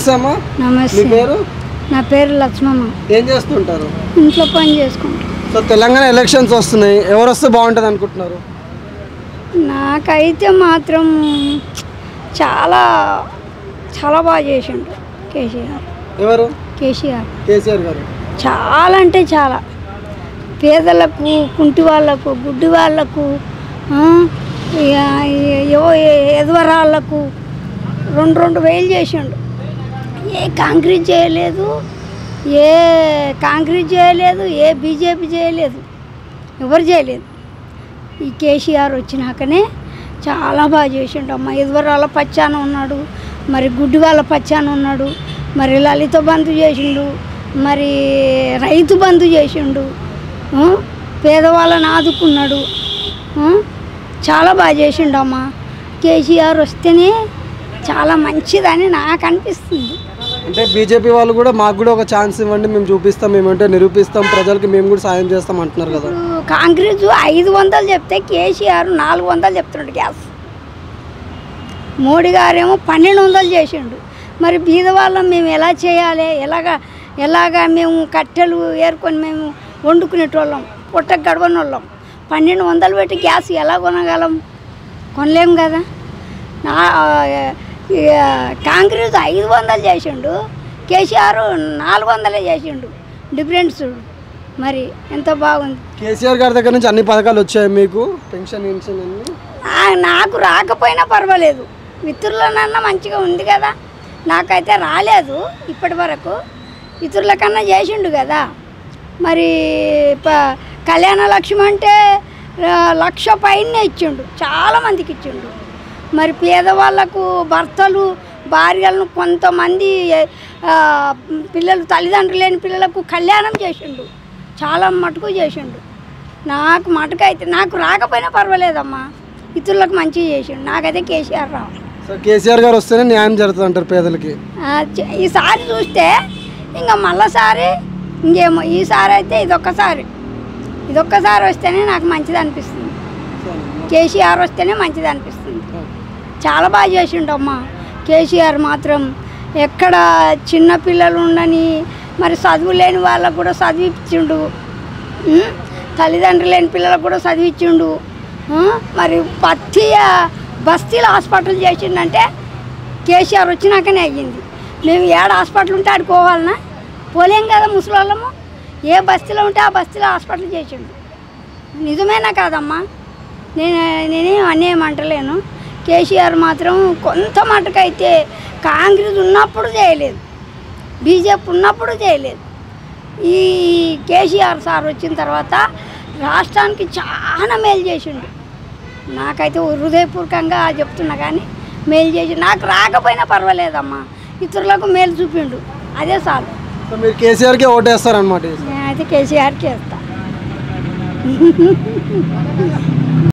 అమ్మా మీ నమస్తే పేరు నా పేరు లక్ష్మమ్మ ఏం చేస్తుంటారు ఇంట్లో పని చేసుకుంటా సో తెలంగాణ ఎలక్షన్స్ వస్తున్నాయి ఎవరు వస్తే బాగుంటుంది అనుకుంటున్నారు నాకైతే మాత్రం చాలా చాలా బాగా చేసిండు కేసీఆర్ ఎవరు కేసీఆర్ కేసీఆర్ గారు చాలా అంటే చాలా పేదలకు కుంటి వాళ్ళకు గుడ్డి వాళ్ళకు ఆ, ఇక ఏవో ఎదువరాళ్ళకు రెండు రెండు వేలు చేసిండు ఏ కాంక్రీట్ చేయలేదు ఏ కాంక్రీట్ చేయలేదు ఏ బీజేపీ చేయలేదు ఎవరు చేయలేదు ఈ కేసీఆర్ వచ్చినాకనే చాలా బాగా చేసిండు అమ్మ ఎదువరాల పచ్చాన ఉన్నాడు మరి గుడ్డి వాళ్ళ పచ్చాన ఉన్నాడు మరి లలిత బంధు చేసిండు మరి రైతు బంధు చేసిండు ఆ? పేదవాళ్ళని ఆదుకున్నాడు ఆ? చాలా బాగా చేసిండు అమ్మ కేసీఆర్ వస్తేనే చాలా మంచిదని నాకు అనిపిస్తుంది అంటే బీజేపీ వాళ్ళు కూడా మాకు కూడా ఒక ఛాన్స్ ఇవ్వండి మేము చూపిస్తాం మేమంటే నిరూపిస్తాం ప్రజలకి మేము కూడా సాయం చేస్తాం అంటున్నారు కదా ఇప్పుడు కాంగ్రెస్ ఐదు వందలు చెప్తే కేసీఆర్ నాలుగు వందలు చెప్తున్నాడు గ్యాస్ మోడీ గారేమో పన్నెండు వందలు చేసిండు మరి బీద వాళ్ళం మేము ఎలా చేయాలి ఎలాగా ఎలాగా మేము కట్టెలు ఏరుకొని మేము వండుకునేటోళ్ళం పుట్ట గడవని వాళ్ళం పన్నెండు వందలు పెట్టి గ్యాస్ ఎలా కొనగలం కొనలేం కదా నా ఇక కాంగ్రెస్ ఐదు వందలు చేసిండు కేసీఆర్ నాలుగు వందలే చేసిండు డిఫరెన్స్ చూడు మరి ఎంత బాగుంది కేసీఆర్ గారి దగ్గర నుంచి అన్ని పథకాలు వచ్చాయి మీకు పెన్షన్ ఇన్షన్ అన్ని నా- నాకు రాకపోయినా పర్వాలేదు మిత్రులనన్నా మంచిగా ఉంది కదా నాకైతే రాలేదు ఇప్పటి వరకు ఇతరుల కన్నా చేసిండు కదా మరి ప- కళ్యాణ లక్ష్మి అంటే ఆ, లక్ష పైనే ఇచ్చిండు చాలా మందికి ఇచ్చిండు మరి పేదవాళ్ళకు భర్తలు భార్యలను కొంతమంది ఆ, పిల్లలు తల్లిదండ్రులు లేని పిల్లలకు కళ్యాణం చేసిండు చాలా మటుకు చేసిండు నాకు మటుకు అయితే నాకు రాకపోయినా పర్వాలేదమ్మా ఇతరులకు మంచిగా చేసిండు నాకైతే కేసీఆర్ రావాలి సో కేసీఆర్ గారు వస్తేనే న్యాయం జరుగుతుంది అంటారు పేదలకి ఆ, చ- ఈసారి చూస్తే ఇంకా మళ్ళీసారి ఇంకేమో ఈసారి అయితే ఇదొక్కసారి ఇదొక్కసారి వస్తేనే నాకు మంచిది అనిపిస్తుంది కేసీఆర్ వస్తేనే మంచిది అనిపిస్తుంది చాలా బాగా చేసిండమ్మా కేసీఆర్ మాత్రం ఎక్కడ చిన్న పిల్లలు ఉండని మరి చదువు లేని వాళ్ళకు కూడా చదివించిండు ఉం? తల్లిదండ్రులు లేని పిల్లలకు కూడా చదివించిండు ఉం? మరి ప్రతి ఆ, బస్తీల హాస్పిటల్ చేసిండంటే కేసీఆర్ వచ్చినాకనే అయ్యింది మేము ఏడ హాస్పిటల్ ఉంటే ఆడుకోవాలనా పోలేం కదా ముసలోళ్ళము ఏ బస్తీలో ఉంటే ఆ బస్తీలో హాస్పిటల్ చేసిండు నిజమేనా కాదమ్మా నేను నేనేం అనేమంటలేను కేసీఆర్ మాత్రం కొంత మటుకైతే కాంగ్రెస్ ఉన్నప్పుడు చేయలేదు బీజేపీ ఉన్నప్పుడు చేయలేదు ఈ కేసీఆర్ సార్ వచ్చిన తర్వాత రాష్ట్రానికి చాలా మేలు చేసిండు నాకైతే హృదయపూర్వకంగా చెప్తున్నా కానీ మేలు చేసి నాకు రాకపోయినా పర్వాలేదమ్మా ఇతరులకు మేలు చూపిండు అదే చాలు సో మీరు కేసీఆర్కే ఓటేస్తారనమాట నేనైతే కేసీఆర్కి వేస్తా